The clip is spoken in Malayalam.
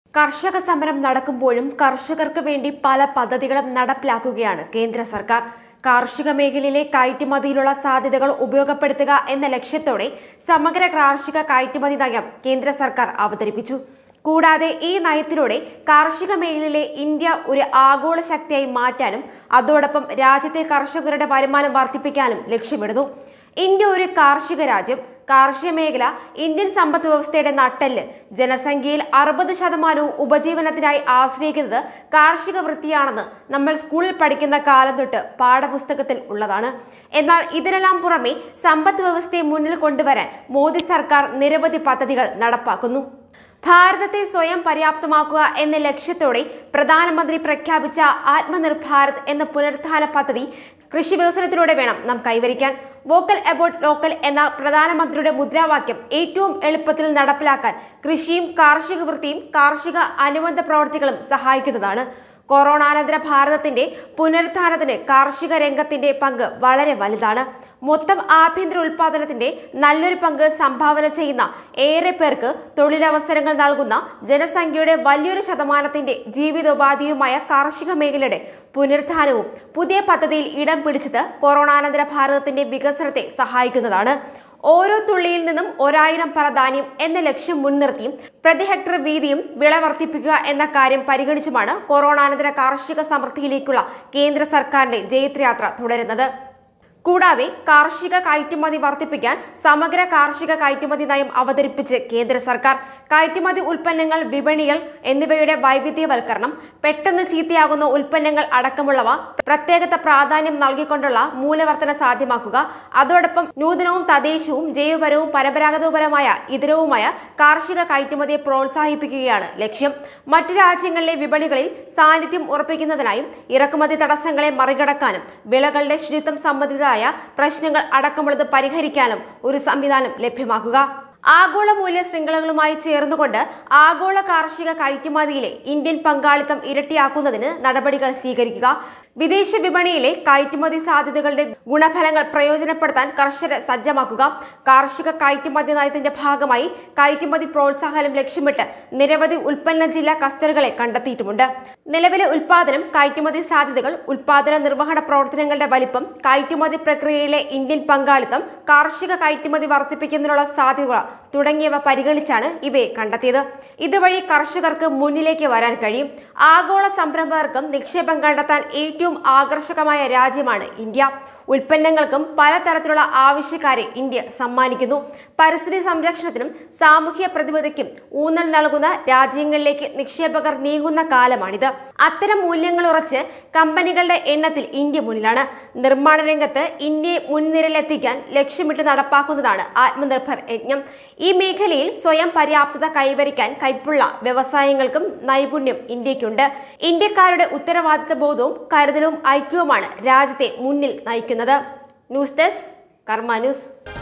കർഷക സമരം നടക്കുമ്പോഴും കർഷകർക്ക് വേണ്ടി പല പദ്ധതികളും നടപ്പിലാക്കുകയാണ് കേന്ദ്ര സർക്കാർ കാർഷിക മേഖലയിലെ കയറ്റുമതിയിലുള്ള സാധ്യതകൾ ഉപയോഗപ്പെടുത്തുക എന്ന ലക്ഷ്യത്തോടെ സമഗ്ര കാർഷിക കയറ്റുമതി നയം കേന്ദ്ര സർക്കാർ അവതരിപ്പിച്ചു കൂടാതെ ഈ നയത്തിലൂടെ കാർഷിക മേഖലയിലെ ഇന്ത്യ ഒരു ആഗോള ശക്തിയായി മാറ്റാനും അതോടൊപ്പം രാജ്യത്തെ കർഷകരുടെ വരുമാനം വർദ്ധിപ്പിക്കാനും ലക്ഷ്യമിടുന്നു ഇന്ത്യ ഒരു കാർഷിക രാജ്യം കാർഷിക മേഖല ഇന്ത്യൻ സമ്പദ് വ്യവസ്ഥയുടെ നട്ടെല്ല് ജനസംഖ്യയിൽ അറുപത് ശതമാനവും ഉപജീവനത്തിനായി ആശ്രയിക്കുന്നത് കാർഷിക വൃത്തിയാണെന്ന് നമ്മൾ സ്കൂളിൽ പഠിക്കുന്ന കാലം തൊട്ട് പാഠപുസ്തകത്തിൽ ഉള്ളതാണ് എന്നാൽ ഇതിനെല്ലാം പുറമെ സമ്പദ് വ്യവസ്ഥയെ മുന്നിൽ കൊണ്ടുവരാൻ മോദി സർക്കാർ നിരവധി പദ്ധതികൾ നടപ്പാക്കുന്നു ഭാരതത്തെ സ്വയം പര്യാപ്തമാക്കുക എന്ന ലക്ഷ്യത്തോടെ പ്രധാനമന്ത്രി പ്രഖ്യാപിച്ച ആത്മനിർഭർ ഭാരത് എന്ന പുനരുത്ഥാന പദ്ധതി കൃഷി വികസനത്തിലൂടെ വേണം നാം കൈവരിക്കാൻ വോക്കൽ അബൌട്ട് ലോക്കൽ എന്ന പ്രധാനമന്ത്രിയുടെ മുദ്രാവാക്യം ഏറ്റവും എളുപ്പത്തിൽ നടപ്പിലാക്കാൻ കൃഷിയും കാർഷിക വൃത്തിയും കാർഷിക അനുബന്ധ പ്രവർത്തികളും സഹായിക്കുന്നതാണ് കൊറോണാനന്തര ഭാരതത്തിന്റെ പുനരുത്ഥാനത്തിന് കാർഷിക രംഗത്തിന്റെ പങ്ക് വളരെ വലുതാണ് മൊത്തം ആഭ്യന്തര ഉൽപാദനത്തിന്റെ നല്ലൊരു പങ്ക് സംഭാവന ചെയ്യുന്ന ഏറെ പേർക്ക് തൊഴിലവസരങ്ങൾ നൽകുന്ന ജനസംഖ്യയുടെ വലിയൊരു ശതമാനത്തിന്റെ ജീവിതോപാധിയുമായ കാർഷിക മേഖലയുടെ പുനരുത്ഥാനവും പുതിയ പദ്ധതിയിൽ ഇടം പിടിച്ചത് കൊറോണാനന്തര ഭാരതത്തിന്റെ വികസനത്തെ സഹായിക്കുന്നതാണ് ഓരോ തുള്ളിയിൽ നിന്നും ഒരായിരം പറധാന്യം എന്ന ലക്ഷ്യം മുൻനിർത്തിയും പ്രതി ഹെക്ടർ വീതിയും വിള വർദ്ധിപ്പിക്കുക എന്ന കാര്യം പരിഗണിച്ചുമാണ് കൊറോണാനന്തര കാർഷിക സമൃദ്ധിയിലേക്കുള്ള കേന്ദ്ര സർക്കാരിന്റെ ജയത്രയാത്ര തുടരുന്നത് കൂടാതെ കാർഷിക കയറ്റുമതി വർദ്ധിപ്പിക്കാൻ സമഗ്ര കാർഷിക കയറ്റുമതി നയം അവതരിപ്പിച്ച് കേന്ദ്ര സർക്കാർ കയറ്റുമതി ഉൽപ്പന്നങ്ങൾ വിപണികൾ എന്നിവയുടെ വൈവിധ്യവൽക്കരണം പെട്ടെന്ന് ചീത്തയാകുന്ന ഉൽപ്പന്നങ്ങൾ അടക്കമുള്ളവ പ്രത്യേകത പ്രാധാന്യം നൽകിക്കൊണ്ടുള്ള മൂല്യവർധന സാധ്യമാക്കുക അതോടൊപ്പം നൂതനവും തദ്ദേശവും ജൈവപരവും പരമ്പരാഗതപരമായ ഇതരവുമായ കാർഷിക കയറ്റുമതിയെ പ്രോത്സാഹിപ്പിക്കുകയാണ് ലക്ഷ്യം മറ്റു രാജ്യങ്ങളിലെ വിപണികളിൽ സാന്നിധ്യം ഉറപ്പിക്കുന്നതിനായും ഇറക്കുമതി തടസ്സങ്ങളെ മറികടക്കാനും വിളകളുടെ ശുചിത്വം സംബന്ധിതമായ പ്രശ്നങ്ങൾ അടക്കമുള്ളത് പരിഹരിക്കാനും ഒരു സംവിധാനം ലഭ്യമാക്കുക ആഗോള മൂല്യ ശൃംഖലകളുമായി ചേർന്നുകൊണ്ട് ആഗോള കാർഷിക കയറ്റുമതിയിലെ ഇന്ത്യൻ പങ്കാളിത്തം ഇരട്ടിയാക്കുന്നതിന് നടപടികൾ സ്വീകരിക്കുക വിദേശ വിപണിയിലെ കയറ്റുമതി സാധ്യതകളുടെ ഗുണഫലങ്ങൾ പ്രയോജനപ്പെടുത്താൻ കർഷകരെ സജ്ജമാക്കുക കാർഷിക കയറ്റുമതി നയത്തിന്റെ ഭാഗമായി കയറ്റുമതി പ്രോത്സാഹനം ലക്ഷ്യമിട്ട് നിരവധി ഉൽപ്പന്ന ജില്ലാ ക്ലസ്റ്ററുകളെ കണ്ടെത്തിയിട്ടുമുണ്ട് നിലവിലെ ഉൽപാദനം കയറ്റുമതി സാധ്യതകൾ ഉൽപാദന നിർവഹണ പ്രവർത്തനങ്ങളുടെ വലിപ്പം കയറ്റുമതി പ്രക്രിയയിലെ ഇന്ത്യൻ പങ്കാളിത്തം കാർഷിക കയറ്റുമതി വർദ്ധിപ്പിക്കുന്നതിനുള്ള സാധ്യത തുടങ്ങിയവ പരിഗണിച്ചാണ് ഇവയെ കണ്ടെത്തിയത് ഇതുവഴി കർഷകർക്ക് മുന്നിലേക്ക് വരാൻ കഴിയും ആഗോള സംരംഭകർക്കും നിക്ഷേപം കണ്ടെത്താൻ ഏറ്റവും ആകർഷകമായ രാജ്യമാണ് ഇന്ത്യ ഉൽപ്പന്നങ്ങൾക്കും പലതരത്തിലുള്ള ആവശ്യക്കാരെ ഇന്ത്യ സമ്മാനിക്കുന്നു പരിസ്ഥിതി സംരക്ഷണത്തിനും സാമൂഹ്യ പ്രതിബദ്ധതയ്ക്കും ഊന്നൽ നൽകുന്ന രാജ്യങ്ങളിലേക്ക് നിക്ഷേപകർ നീങ്ങുന്ന കാലമാണിത് അത്തരം മൂല്യങ്ങൾ ഉറച്ച് കമ്പനികളുടെ എണ്ണത്തിൽ ഇന്ത്യ മുന്നിലാണ് നിർമ്മാണ രംഗത്ത് ഇന്ത്യയെ മുൻനിരയിലെത്തിക്കാൻ ലക്ഷ്യമിട്ട് നടപ്പാക്കുന്നതാണ് ആത്മനിർഭർ യജ്ഞം ഈ മേഖലയിൽ സ്വയം പര്യാപ്തത കൈവരിക്കാൻ കൈപ്പുള്ള വ്യവസായങ്ങൾക്കും നൈപുണ്യം ഇന്ത്യക്കുണ്ട് ഇന്ത്യക്കാരുടെ ഉത്തരവാദിത്ത ബോധവും കരുതലും ഐക്യവുമാണ് രാജ്യത്തെ മുന്നിൽ നയിക്കുന്നത് ന്യൂസ് ഡെസ്ക് കർമ്മ ന്യൂസ്